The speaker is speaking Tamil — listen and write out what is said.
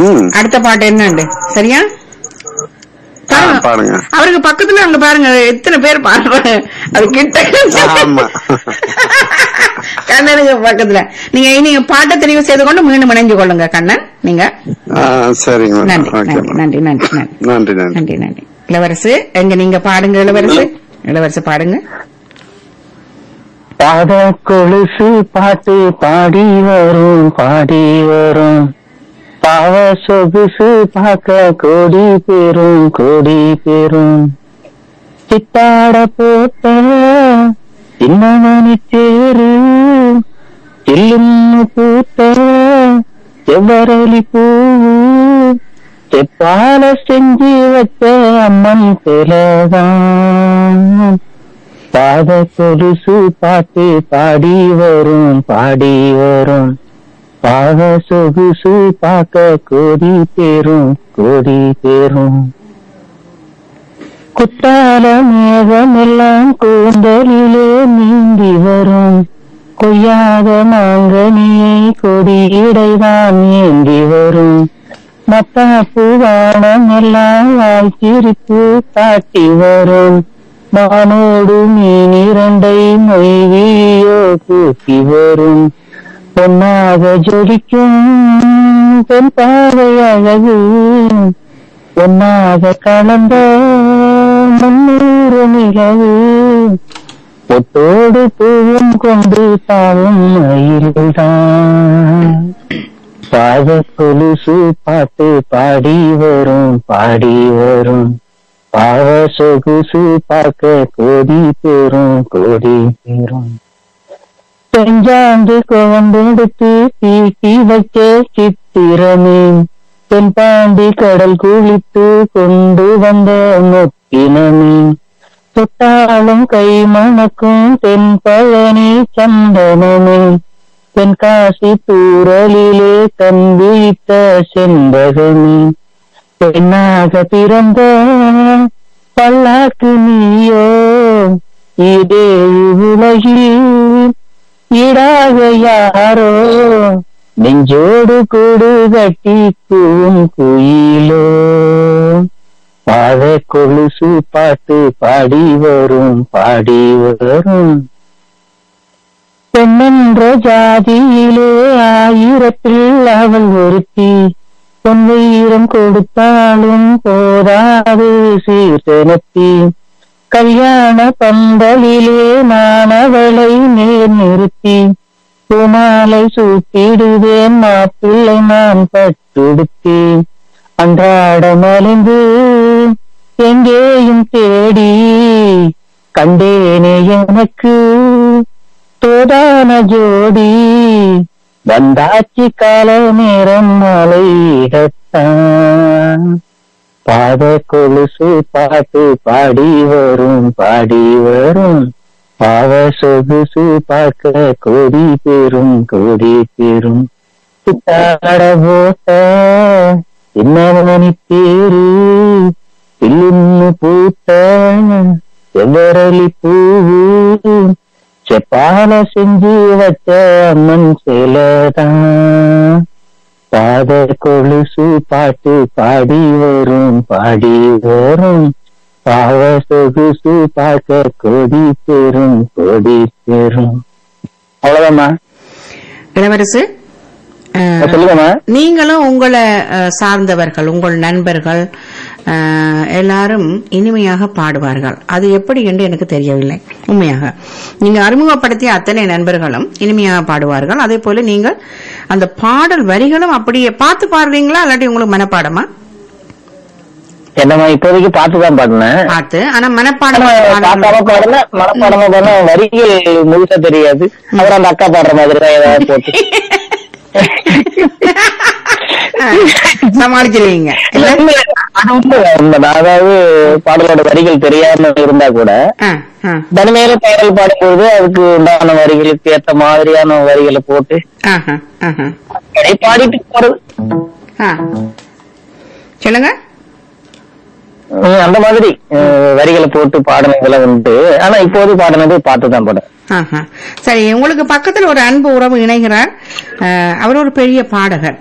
ம் அடுத்த பாட்டு என்னண்டு சரியா ஆ, பாருங்க. பாருங்க அவருக்கு பக்கத்துல அங்க பாருங்க எத்தனை பேர் பாருங்க அது கிட்ட ஆமா கண்ணனுக்கு பக்கத்துல நீங்க நீங்க பாட்டை தெரிவு செய்து கொண்டு மீண்டும் இணைஞ்சு கொள்ளுங்க கண்ணன் நீங்க ஆ, சரிங்க மேடம் நன்றி ஓகே நன்றி நன்றி நன்றி நன்றி நன்றி நன்றி நன்றி நன்றி இளவரசு எங்க நீங்க பாடுங்க இளவரசு இளவரசு பாடுங்க பாத கொலுசு பாட்டு பாடி வரும் பாடி வரும் பாவ சொகுசு பார்க்க கோடி பெரும் கோடி பெரும் சித்தாட போட்ட சின்னமணி தேரு சில்லுன்னு பூத்த செவ்வரளி பூவு செப்பால செஞ்சு வச்ச அம்மன் சிலதான் பாத கொலுசு பாட்டு பாடி வரும் பாடி வரும் பாத சொகுசு பார்க்க கோடி பேரும் கோடி பேரும் குத்தால மேகம் எல்லாம் கூந்தலிலே நீந்தி வரும் கொய்யாத மாங்கனியை கொடியிடைதான் ஏந்தி வரும் மத்தாப்பு வானம் எல்லாம் வாழ்த்திருப்பு காட்டி வரும் மானோடு மீன் இரண்டை மொய்வியோ கூட்டி வரும் பொன்னாக ஜொலிக்கும் பெண் பாவை அழகு பொன்னாக கலந்த முன்னூறு நிலவு பொட்டோடு பூவும் கொண்டு தாவும் மயில்தான் பாத கொலுசு பாட்டு பாடி வரும் பாடி வரும் பாவ சொகுசு பார்க்க கோடி பேரும் கோடி பேரும் பெஞ்சாந்து குழம்பெடுத்து தீட்டி வைக்க சித்திரமே தென்பாண்டி கடல் குளித்து கொண்டு வந்த முத்தினமே தொட்டாலும் கை மணக்கும் தென்பழனி சந்தனமே தென்காசி தூரலிலே தம்பித்த செண்பகமே பெண்ணாக பிறந்த பல்லாக்கு நீயோ இதே உலகில் ஈடாக யாரோ நெஞ்சோடு கூடு கட்டி கூவும் குயிலோ பாத கொலுசு பாட்டு பாடி வரும் பாடி வரும் பெண்ணென்ற ஜாதியிலே ஆயிரத்தில் அவள் ஒருத்தி பொன்வீரம் கொடுத்தாலும் போதாது சீர்தனத்தி கல்யாண பந்தலிலே நான் அவளை நேர் நிறுத்தி பூமாலை சூட்டிடுவேன் மாப்பிள்ளை நான் பட்டுடுத்தி அன்றாட மலைந்து எங்கேயும் தேடி கண்டேனே எனக்கு தோதான ஜோடி வந்தாச்சி கால நேரம் மலையிடத்தான் பாத கொலுசு பாட்டு பாடி வரும் பாடி வரும் பாவ சொகுசு பார்க்க கோடி பெரும் கோடி பெரும் சித்தாட போட்ட என்னவனி பேரு பில்லுன்னு பூத்த செவ்வரளி பூவு செப்பால செஞ்சு வச்ச அம்மன் சிலதான் பாத கொலுசு பாட்டு பாடி வரும் பாடி வரும் பாவ சொகுசு பார்க்க கொடி பெரும் கொடி பெரும் அவ்வளவுதாம்மா இளவரசு அஹ், சொல்லுங்கம்மா நீங்களும் உங்களை அஹ், சார்ந்தவர்கள் உங்கள் நண்பர்கள் அஹ், எல்லாரும் இனிமையாக பாடுவார்கள் அது எப்படி என்று எனக்கு தெரியவில்லை உண்மையாக நீங்க அறிமுகப்படுத்திய அத்தனை நண்பர்களும் இனிமையாக பாடுவார்கள் அதே போல நீங்கள் அந்த பாடல் வரிகளும் அப்படியே பார்த்து பாடுவீங்களா இல்லாட்டி உங்களுக்கு மனப்பாடமா என்னம்மா இப்போதைக்கு பார்த்துதான் பாடினேன் பார்த்து ஆனா மனப்பாடம் பார்க்காம பாடல மனப்பாடமா பாடின வரிகள் முழுசா தெரியாது அப்புறம் அந்த அக்கா பாடுற மாதிரி தான் ஏதாவது போட்டு சமாளிச்சிருவீங்க இல்ல உண்மை, அது உண்மைதான், உண்மைதான். அதாவது பாடலோட வரிகள் தெரியாம இருந்தா கூட ஆ, ஆ, தனிமையில பாடல் பாடும்போது அதுக்கு உண்டான வரிகளுக்கு ஏத்த மாதிரியான வரிகளை போட்டு ஆஹா, ஆஹா. அப்படியே பாடிட்டு போறது ஆ. சொல்லுங்க உம், அந்த மாதிரி அஹ், வரிகளை போட்டு பாடினதெல்லாம் உண்டு ஆனா இப்போது பாடினது பார்த்து தான் பாடுறேன் ஆஹா. சரி உங்களுக்கு பக்கத்துல ஒரு அன்பு உறவு இணைகிறார் அஹ், அவர் ஒரு பெரிய பாடகர்